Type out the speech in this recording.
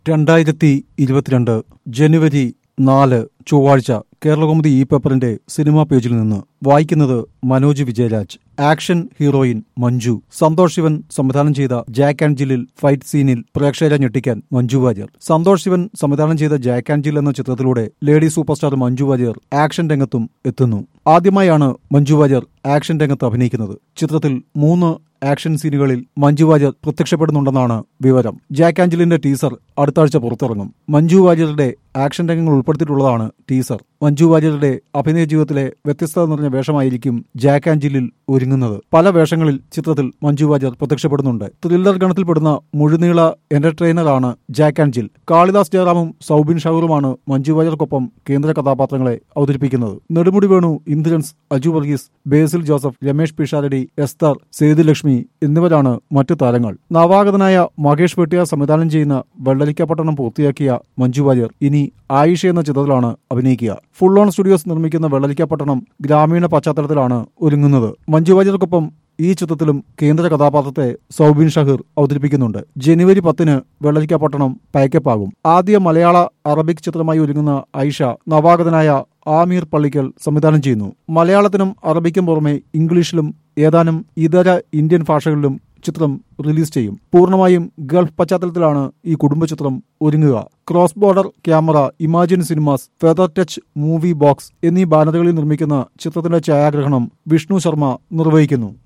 രണ്ടായിരത്തി ഇരുപത്തിരണ്ട് ജനുവരി നാല് ചൊവ്വാഴ്ച കേരളകൗമുദി ഈ പേപ്പറിന്റെ സിനിമാ പേജിൽ നിന്ന് വായിക്കുന്നത് മനോജ് വിജയരാജ് ആക്ഷൻ ഹീറോയിൻ മഞ്ജു സന്തോഷ് ശിവൻ സംവിധാനം ചെയ്ത ജാക്ക് ആൻഡ് ജില്ലിൽ ഫൈറ്റ് സീനിൽ പ്രേക്ഷകരെ ഞെട്ടിക്കാൻ മഞ്ജു വാര്യർ സന്തോഷ് ശിവൻ സംവിധാനം ചെയ്ത ജാക്ക് ആൻഡ് ജിൽ എന്ന ചിത്രത്തിലൂടെ lady super star Manju Warrier action രംഗത്തും എത്തുന്നു ആദ്യമായാണ് മഞ്ജു വാര്യർ ആക്ഷൻ രംഗത്ത് അഭിനയിക്കുന്നത് ചിത്രത്തിൽ മൂന്ന് ആക്ഷൻ സീനുകളിൽ മഞ്ജു വാര്യർ പ്രത്യക്ഷപ്പെടുന്നുണ്ടെന്നാണ് വിവരം ജാക്ക് ആഞ്ചലിന്റെ ടീസർ അടുത്ത ആഴ്ച പുറത്തിറങ്ങും മഞ്ജു വാര്യരുടെ ആക്ഷൻ രംഗങ്ങൾ ഉൾപ്പെടുത്തിയിട്ടുള്ളതാണ് ടീസർ മഞ്ജു വാര്യരുടെ അഭിനയ ജീവിതത്തിലെ വ്യത്യസ്തത നിറഞ്ഞ വേഷമായിരിക്കും ജാക്ക് ആഞ്ചലിൽ ഒരുങ്ങുന്നത് പല വേഷങ്ങളിൽ ചിത്രത്തിൽ മഞ്ജു വാര്യർ പ്രത്യക്ഷപ്പെടുന്നുണ്ട് ത്രില്ലർ ഗണത്തിൽപ്പെടുന്ന മുഴുനീള എന്റർടൈനറാണ് Jack and Jill Kalidas ജയറാമും Soubin ഷാഹൂറുമാണ് Manju വാര്യർക്കൊപ്പം കേന്ദ്ര കഥാപാത്രങ്ങളെ അവതരിപ്പിക്കുന്നത് നെടുമുടി വേണു ഇന്ദ്രൻസ് അജു വർഗീസ് ബേസിൽ ജോസഫ് രമേഷ് പിഷാരടി എസ്തർ സേതുലക്ഷ്മി എന്നിവരാണ് മറ്റു താരങ്ങൾ നവാഗതനായ മഹേഷ് വെട്ടിയാർ സംവിധാനം ചെയ്യുന്ന വെള്ളരിക്കപ്പട്ടണം പൂർത്തിയാക്കിയ മഞ്ജു വാര്യർ ഇനി ആയിഷ എന്ന ചിത്രത്തിലാണ് അഭിനയിക്കുക ഫുൾ ഓൺ സ്റ്റുഡിയോസ് നിർമ്മിക്കുന്ന വെള്ളരിക്കപ്പട്ടണം ഗ്രാമീണ പശ്ചാത്തലത്തിലാണ് ഒരുങ്ങുന്നത് മഞ്ജു വാര്യർക്കൊപ്പം ഈ ചിത്രത്തിലും കേന്ദ്ര കഥാപാത്രത്തെ സൗബിൻ ഷഹീർ അവതരിപ്പിക്കുന്നുണ്ട് ജനുവരി പത്തിന് വെള്ളരിക്കപ്പട്ടണം പാക്കപ്പാകും ആദ്യ മലയാള അറബിക് ചിത്രമായി ഒരുങ്ങുന്ന ഐഷ നവാഗതനായ ആമീർ പള്ളിക്കൽ സംവിധാനം ചെയ്യുന്നു മലയാളത്തിനും അറബിക്കും പുറമെ ഇംഗ്ലീഷിലും ഏതാനും ഇതര ഇന്ത്യൻ ഭാഷകളിലും ചിത്രം റിലീസ് ചെയ്യും പൂർണ്ണമായും ഗൾഫ് പശ്ചാത്തലത്തിലാണ് ഈ കുടുംബ ചിത്രം ഒരുങ്ങുക cross border camera imagine cinemas feather touch movie box എന്നീ ബാനറുകളിൽ നിർമ്മിക്കുന്ന ചിത്രത്തിന്റെ ഛായാഗ്രഹണം വിഷ്ണു ശർമ്മ നിർവഹിക്കുന്നു